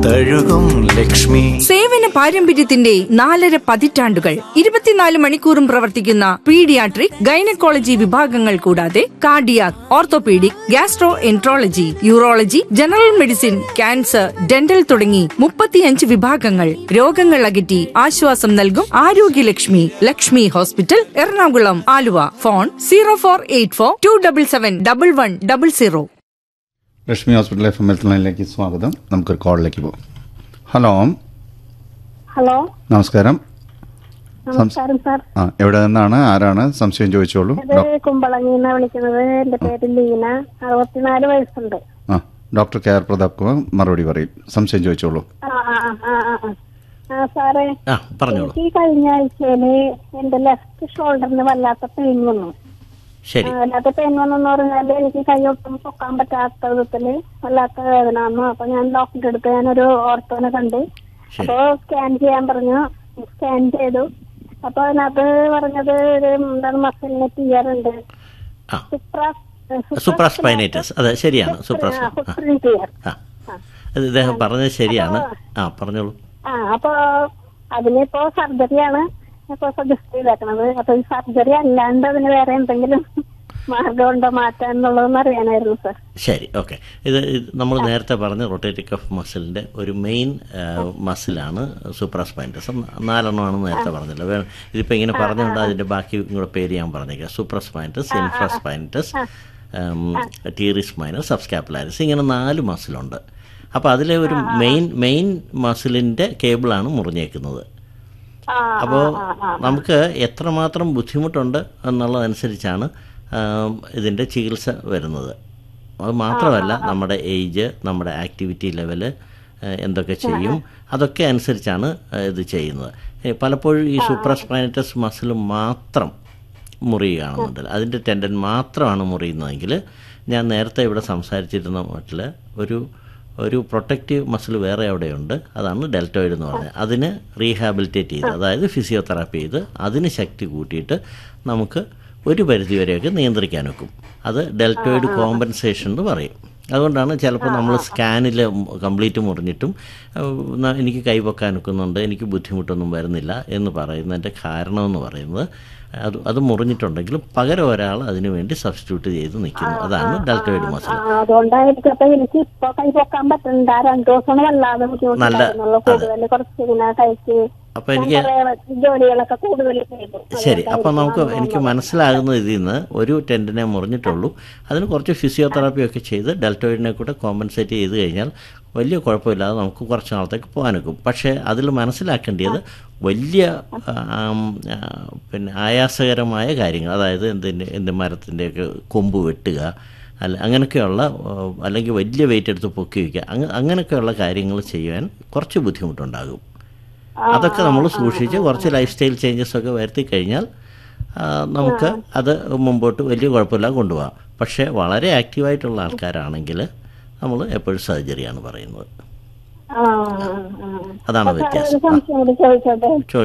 തഴുകും ലക്ഷ്മി സേവന പാരമ്പര്യത്തിന്റെ നാലര പതിറ്റാണ്ടുകൾ ഇരുപത്തിനാല് മണിക്കൂറും പ്രവർത്തിക്കുന്ന പീഡിയാട്രിക് ഗൈനക്കോളജി വിഭാഗങ്ങൾ കൂടാതെ cardiac orthopaedic gastroenterology urology general medicine cancer dental തുടങ്ങി മുപ്പത്തിയഞ്ച് വിഭാഗങ്ങൾ രോഗങ്ങൾ അകറ്റി ആശ്വാസം നൽകും ആരോഗ്യലക്ഷ്മി Lakshmi hospital Ernakulam Aluva phone zero four eight four two double seven double one double zero Lakshmi hospital F M health ലൈനിലേക്ക് സ്വാഗതം നമുക്കൊരു കോളിലേക്ക് പോകാം ഹലോ ഹലോ നമസ്കാരം നമസ്കാരം സാർ ആ എവിടെ നിന്നാണ് ആരാണ് സംശയം ചോദിച്ചോളൂ ഇത് ഡോ- കുമ്പളങ്ങിന്നാ വിളിക്കുന്നത് എന്റെ പേര് ലീന അറുപത്തിനാല് വയസ്സുണ്ട് ആ doctor K R Pratap Kumar മറുപടി പറയും സംശയം ചോദിച്ചോളൂ ആ ആ ആ ആ ആ ആ സാറേ ആ പറഞ്ഞോളൂ എനിക്ക് ഈ കഴിഞ്ഞ ആഴ്ചയില് എന്റെ ലെഫ്റ്റ് ഷോൾഡറിന് വല്ലാത്ത പെയിൻ വന്നു ശരി ആ, വല്ലാത്ത പെയിൻ വന്നെന്ന് പറഞ്ഞാല് എനിക്ക് കൈയൊട്ടും പൊക്കാൻ പറ്റാത്ത വിധത്തില് വല്ലാത്ത വേദന വന്നു അപ്പൊ ഞാൻ ഡോക്ടറെ അടുത്ത് ഞാനൊരു ഓർത്തോനെ കണ്ട് ശരി. അപ്പൊ സ്കാൻ ചെയ്യാൻ പറഞ്ഞു സ്കാൻ ചെയ്തു അപ്പൊ അതിനകത്ത് പറഞ്ഞത് ഒരു എന്താണ് മസിലിന് ടീയറുണ്ട് ആ സുപ്രാസ്പൈനൈറ്റസ് അതെ ശരിയാണ് സുപ്രാസ് ആ ആ അത് ഇദ്ദേഹം പറഞ്ഞത് ശരിയാണ് ആ പറഞ്ഞോളൂ ആ അപ്പൊ അതിനിപ്പോ സർജറിയാണ് ഇപ്പൊ സജസ്റ്റ് ചെയ്തേക്കണത് അപ്പൊ ഈ സർജറി അല്ലാണ്ട് അതിന് വേറെ എന്തെങ്കിലും മാർഗമുണ്ടോ മാറ്റാൻ എന്നുള്ളതെന്ന് അറിയാനായിരുന്നു സർ ശരി ഓക്കെ ഇത് ഇത് നമ്മൾ നേരത്തെ പറഞ്ഞ റൊട്ടേറ്റിക് കഫ് മസിലിൻ്റെ ഒരു മെയിൻ മസിലാണ് സൂപ്രാസ്പൈനറ്റസ് നാലെണ്ണമാണെന്ന് നേരത്തെ പറഞ്ഞല്ലോ വേ- ഇതിപ്പോൾ ഇങ്ങനെ പറഞ്ഞുകൊണ്ട് അതിൻ്റെ ബാക്കി കൂടെ പേര് ഞാൻ പറഞ്ഞേക്കാം സൂപ്രാസ്പൈനറ്റസ് ഇൻഫ്രാസ്പൈനറ്റസ് ടീറിസ് മൈനസ് സബ്സ്കാപ്പുലാരിസ് ഇങ്ങനെ നാല് മസിലുണ്ട് അപ്പോൾ അതിലെ ഒരു മെയിൻ മെയിൻ മസിലിൻ്റെ കേബിളാണ് മുറിഞ്ഞേക്കുന്നത് ആ അപ്പോൾ നമുക്ക് എത്രമാത്രം ബുദ്ധിമുട്ടുണ്ട് എന്നുള്ളതനുസരിച്ചാണ് ആം, ഇതിൻ്റെ ചികിത്സ വരുന്നത് അത് മാത്രമല്ല നമ്മുടെ ഏജ് നമ്മുടെ ആക്ടിവിറ്റി ലെവല് എന്തൊക്കെ ചെയ്യും അതൊക്കെ അനുസരിച്ചാണ് ആ, ഇത് ചെയ്യുന്നത് ഏ, പലപ്പോഴും ഈ സൂപ്രസ്പൈനറ്റസ് മസിൽ മാത്രം മുറിയുകയാണെന്നുണ്ടെങ്കിൽ അതിൻ്റെ ടെൻഡൻ മാത്രമാണ് മുറിയുന്നതെങ്കിൽ ഞാൻ നേരത്തെ ഇവിടെ സംസാരിച്ചിരുന്ന മട്ടിൽ ഒരു ഒരു പ്രൊട്ടക്റ്റീവ് മസിൽ വേറെ അവിടെയുണ്ട് അതാണ് ഡെൽറ്റോയിഡ് എന്ന് പറഞ്ഞത് അതിന് റീഹാബിലിറ്റേറ്റ് ചെയ്ത് അതായത് ഫിസിയോതെറാപ്പി ചെയ്ത് അതിന് ശക്തി കൂട്ടിയിട്ട് നമുക്ക് ഒരു പരിധിവരെയൊക്കെ നിയന്ത്രിക്കാൻ ഒക്കും അത് ഡെൽറ്റോയിഡ് കോമ്പൻസേഷൻ എന്ന് പറയും അതുകൊണ്ടാണ് ചിലപ്പോൾ നമ്മൾ സ്കാനിൽ കംപ്ലീറ്റ് മുറിഞ്ഞിട്ടും ഏഹ്, ന- എനിക്ക് കൈവക്കാൻ ഒക്കുന്നുണ്ട് എനിക്ക് ബുദ്ധിമുട്ടൊന്നും വരുന്നില്ല എന്ന് പറയുന്നതിൻ്റെ കാരണമെന്ന് പറയുന്നത് അത് അത് മുറിഞ്ഞിട്ടുണ്ടെങ്കിലും പകരം ഒരാൾ അതിനു വേണ്ടി സബ്സ്റ്റിറ്റ്യൂട്ട് ചെയ്ത് നിൽക്കുന്നു അതാണ് ഡെൽറ്റോയിഡ് മസിൽ ആ, അതുകൊണ്ടായിരിക്കും അപ്പൊ എനിക്ക് ഇപ്പൊ കൈ പൊക്കാൻ പറ്റുന്നുണ്ട് ആ രണ്ടു ദിവസം വല്ലാതെ ബുദ്ധിമുട്ടുണ്ടായിരുന്നുള്ളൂ അതെ. കൂടുതൽ കുറച്ച് ഇങ്ങനെ കഴിച്ച് അപ്പോൾ ഞാൻ എനിക്ക് കുറേ ജോലികളൊക്കെ കൂടുതൽ ചെയ്തു ശരി അപ്പോൾ നമുക്ക് എനിക്ക് മനസ്സിലാകുന്നത് ഇതിൽ നിന്ന് ഒരു ടെൻഡിനെ മുറിഞ്ഞിട്ടുള്ളൂ അതിന് കുറച്ച് ഫിസിയോതെറാപ്പി ഒക്കെ ചെയ്ത് ഡെൽറ്റോയിഡിനെ കൂടെ കോമ്പൻസേറ്റ് ചെയ്ത് കഴിഞ്ഞാൽ വലിയ കുഴപ്പമില്ലാതെ നമുക്ക് കുറച്ച് നാളത്തേക്ക് പോകാനൊക്കും പക്ഷേ അതിൽ മനസ്സിലാക്കേണ്ടത് വലിയ ആം, ആ, പിന്നെ ആയാസകരമായ കാര്യങ്ങൾ അതായത് എന്തിൻ്റെ എന്ത് മരത്തിൻ്റെയൊക്കെ കൊമ്പ് വെട്ടുക അല്ല അങ്ങനെയൊക്കെയുള്ള ആ, അല്ലെങ്കിൽ വലിയ വെയിറ്റ് എടുത്ത് പൊക്കി വയ്ക്കുക അങ്ങ അങ്ങനെയൊക്കെയുള്ള കാര്യങ്ങൾ ചെയ്യാൻ കുറച്ച് ബുദ്ധിമുട്ടുണ്ടാകും അതൊക്കെ നമ്മൾ സൂക്ഷിച്ച് കുറച്ച് ലൈഫ് സ്റ്റൈൽ ചേഞ്ചസ് ഒക്കെ വരുത്തി കഴിഞ്ഞാൽ ആ, നമുക്ക് അത് മുമ്പോട്ട് വലിയ കുഴപ്പമില്ലാതെ കൊണ്ടുപോകാം പക്ഷേ വളരെ ആക്റ്റീവായിട്ടുള്ള ആൾക്കാരാണെങ്കിൽ നമ്മൾ എപ്പോഴും സർജറിയാണ് പറയുന്നത് ആ ആ, ആ. അതാണ് അപ്പൊ സാറേ, ഒരു വ്യത്യാസം സംശയം കൂടി ചോദിച്ചോട്ടെ ചോ